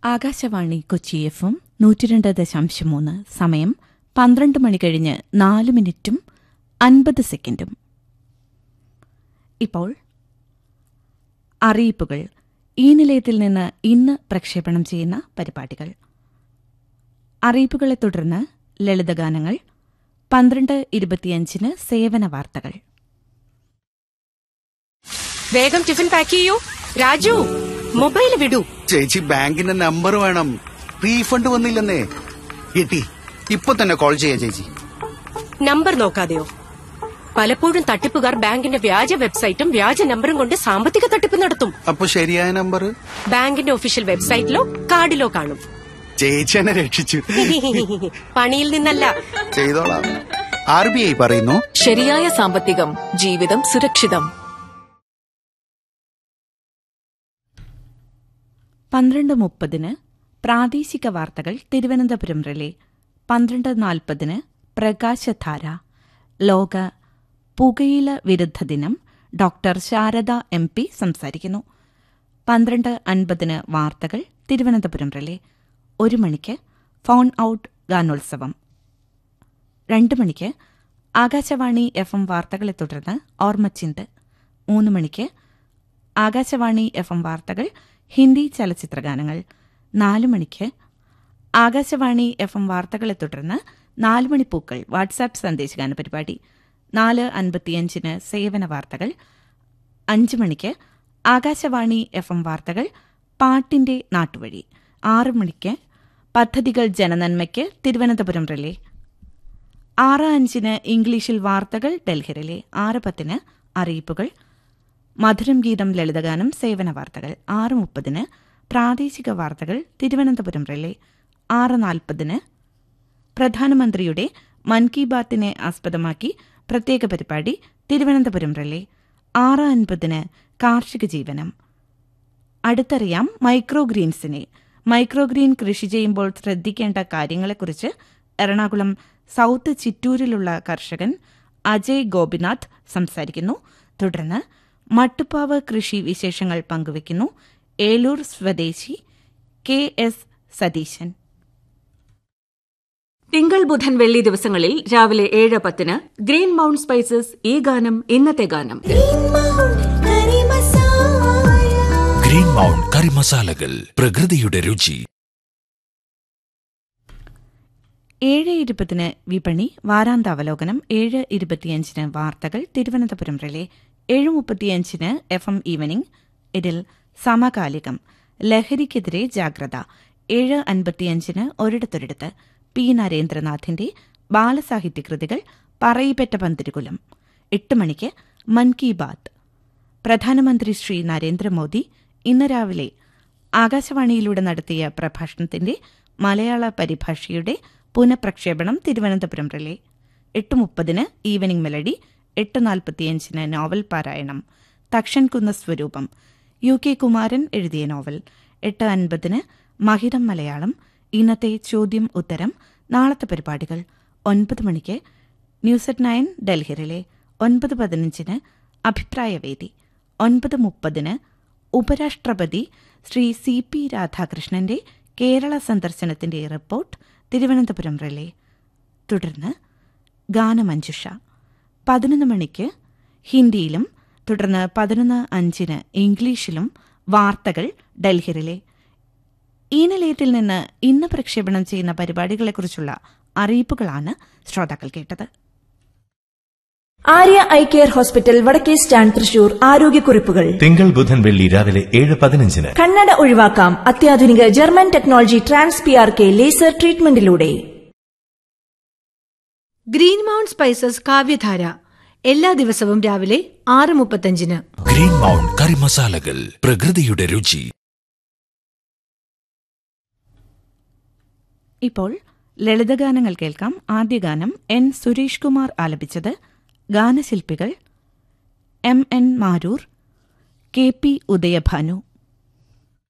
Akashvani Kochi FM എം നൂറ്റിരണ്ട് ദശാംശം മൂന്ന് സമയം പന്ത്രണ്ട് മണി കഴിഞ്ഞ് നാല് മിനിറ്റും അൻപത് സെക്കൻഡും ഇപ്പോൾ അറിയിപ്പുകൾ ഈ നിലയത്തിൽ നിന്ന് ഇന്ന് പ്രക്ഷേപണം ചെയ്യുന്ന പരിപാടികൾ അറിയിപ്പുകളെ തുടർന്ന് ലളിതഗാനങ്ങൾ പന്ത്രണ്ട് ഇരുപത്തിയഞ്ചിന് സേവന വാർത്തകൾ വേഗം ടിഫിൻ പാക്ക് ചെയ്യൂ രാജു മൊബൈൽ വിടൂ ചേച്ചി ബാങ്കിന്റെ നമ്പർ വേണം റീഫണ്ട് വന്നില്ലെന്നേ കിട്ടി ഇപ്പൊ തന്നെ കോൾ ചെയ്യാം ചേച്ചി നമ്പർ നോക്കാതെയോ പലപ്പോഴും തട്ടിപ്പുകാർ ബാങ്കിന്റെ വ്യാജ വെബ്സൈറ്റും വ്യാജ നമ്പറും കൊണ്ട് സാമ്പത്തിക തട്ടിപ്പ് നടത്തും അപ്പൊ ശരിയായ നമ്പർ ബാങ്കിന്റെ ഒഫീഷ്യൽ വെബ്സൈറ്റിലോ കാർഡിലോ കാണും ചേച്ചി എന്നെ രക്ഷിച്ചു പണിയിൽ നിന്നല്ല ചെയ്തോളാം ആർ ബി ഐ പറയുന്നു ശരിയായ സാമ്പത്തികം ജീവിതം സുരക്ഷിതം പന്ത്രണ്ട് മുപ്പതിന് പ്രാദേശിക വാർത്തകൾ തിരുവനന്തപുരം റിലേ പന്ത്രണ്ട് നാൽപ്പതിന് പ്രകാശധാര ലോക പുകയില വിരുദ്ധ ദിനം ഡോക്ടർ ശാരദ എം പി സംസാരിക്കുന്നു പന്ത്രണ്ട് അൻപതിന് വാർത്തകൾ തിരുവനന്തപുരം റിലേ ഒരു മണിക്ക് ഫോൺ ഔട്ട് ഗാനോത്സവം രണ്ട് മണിക്ക് ആകാശവാണി എഫ് എം വാർത്തകളെ തുടർന്ന് ഓർമ്മച്ചിന്ത് മൂന്ന് മണിക്ക് ആകാശവാണി എഫ് എം വാർത്തകൾ ഹിന്ദി ചലച്ചിത്രഗാനങ്ങൾ നാല് മണിക്ക് ആകാശവാണി എഫ് എം വാർത്തകളെ തുടർന്ന് നാല് മണിപ്പൂക്കൾ വാട്സാപ്പ് സന്ദേശഗാന പരിപാടി നാല് അൻപത്തിയഞ്ചിന് സേവന വാർത്തകൾ അഞ്ച് മണിക്ക് ആകാശവാണി എഫ് എം വാർത്തകൾ പാട്ടിന്റെ നാട്ടുവഴി ആറ് മണിക്ക് പദ്ധതികൾ ജനനന്മയ്ക്ക് തിരുവനന്തപുരം റിലേ ആറ് അഞ്ചിന് ഇംഗ്ലീഷിൽ വാർത്തകൾ ഡൽഹിറിലെ ആറ് പത്തിന് അറിയിപ്പുകൾ മധുരം ഗീതം ലളിതഗാനം സേവന വാർത്തകൾ ആറ് മുപ്പതിന് പ്രാദേശിക വാർത്തകൾ തിരുവനന്തപുരം റിലേ ആറ് നാൽപ്പതിന് പ്രധാനമന്ത്രിയുടെ മൻ കി ബാത്തിനെ ആസ്പദമാക്കി പ്രത്യേക പരിപാടി തിരുവനന്തപുരം റിലേ ആറ് അൻപതിന് കാർഷിക ജീവനം അടുത്തറിയാം മൈക്രോ ഗ്രീൻസിനെ മൈക്രോ ഗ്രീൻ കൃഷി ചെയ്യുമ്പോൾ ശ്രദ്ധിക്കേണ്ട കാര്യങ്ങളെക്കുറിച്ച് എറണാകുളം സൌത്ത് ചിറ്റൂരിലുള്ള കർഷകൻ അജയ് ഗോപിനാഥ് സംസാരിക്കുന്നു തുടർന്ന് മട്ടുപ്പാവ് കൃഷി വിശേഷങ്ങൾ പങ്കുവയ്ക്കുന്നു ഏലൂർ സ്വദേശി കെ എസ് സതീശൻ തിങ്കൾ ബുധൻ വെള്ളി ദിവസങ്ങളിൽ രാവിലെ ഏഴ് പത്തിന് ഗ്രീൻ മൗണ്ട് സ്പൈസസ് ഈ ഗാനം ഇന്നത്തെ ഗാനം ഗ്രീൻ മൗണ്ട് കറി മസാലകൾ പ്രകൃതിയുടെ രുചി ഏഴ് ഇരുപതിന് വിപണി വാരാന്താവലോകനം ഏഴ് ഇരുപത്തിയഞ്ചിന് വാർത്തകൾ തിരുവനന്തപുരം റിലേ ഏഴ് മുപ്പത്തിയഞ്ചിന് എഫ് എം ഈവനിംഗ് ഇതിൽ സമകാലികം ലഹരിക്കെതിരെ ജാഗ്രത ഏഴ് അൻപത്തിയഞ്ചിന് ഒരിടത്തൊരിടത്ത് പി നരേന്ദ്രനാഥിന്റെ ബാലസാഹിത്യകൃതികൾ പറയിപ്പറ്റ പന്തിരുകുലം എട്ട് മണിക്ക് മൻ കി ബാത്ത് പ്രധാനമന്ത്രി ശ്രീ നരേന്ദ്രമോദി ഇന്ന് രാവിലെ ആകാശവാണിയിലൂടെ നടത്തിയ പ്രഭാഷണത്തിന്റെ മലയാള പരിഭാഷയുടെ പുനഃപ്രക്ഷേപണം തിരുവനന്തപുരം റിലേ എട്ട് മുപ്പതിന് ഈവനിംഗ് മെലഡി എട്ട് നാൽപ്പത്തിയഞ്ചിന് നോവൽ പാരായണം തക്ഷൻ കുന്ന സ്വരൂപം യു കെ കുമാരൻ എഴുതിയ നോവൽ എട്ട് അൻപതിന് മഹിതം മലയാളം ഇന്നത്തെ ചോദ്യം ഉത്തരം നാളത്തെ പരിപാടികൾ ഒൻപത് മണിക്ക് ന്യൂസ് അറ്റ് നയൻ ഡൽഹിയിലെ ഒൻപത് പതിനഞ്ചിന് അഭിപ്രായവേദി ഒൻപത് മുപ്പതിന് ഉപരാഷ്ട്രപതി ശ്രീ സി പി രാധാകൃഷ്ണന്റെ കേരള സന്ദർശനത്തിന്റെ റിപ്പോർട്ട് തിരുവനന്തപുരം റിലേ തുടർന്ന് ഗാനമഞ്ജുഷ പതിനൊന്ന് മണിക്ക് ഹിന്ദിയിലും തുടർന്ന് പതിനൊന്ന് അഞ്ചിന് ഇംഗ്ലീഷിലും വാർത്തകൾ ഡൽഹിയിലെ ഈ നിലയത്തിൽ നിന്ന് ഇന്ന് പ്രക്ഷേപണം ചെയ്യുന്ന പരിപാടികളെക്കുറിച്ചുള്ള അറിയിപ്പുകളാണ് ശ്രോതാക്കൾ കേട്ടത് ആര്യ ഐ കെയർ ഹോസ്പിറ്റൽ വടക്കേ സ്റ്റാൻഡ് തൃശൂർ ആരോഗ്യക്കുറിപ്പുകൾ തിങ്കൾ ബുധൻ വെള്ളി രാവിലെ ഏഴ് പതിനഞ്ചിന് കണ്ണട ഒഴിവാക്കാം അത്യാധുനിക German technology trans P R K laser ട്രീറ്റ്മെന്റിലൂടെ ഗ്രീൻ മൗണ്ട് സ്പൈസസ് കാവ്യധാര എല്ലാ ദിവസവും രാവിലെ ആറ് മുപ്പത്തഞ്ചിന് ഗ്രീൻ മൗണ്ട് കറി മസാലകൾ പ്രകൃതിയുടെ രുചി ഇപ്പോൾ ലളിതഗാനങ്ങൾ കേൾക്കാം ആദ്യ ഗാനം എൻ സുരേഷ് കുമാർ ആലപിച്ചത് ഗാനശില്പികൾ എം എൻ മാരൂർ കെ പി ഉദയഭാനു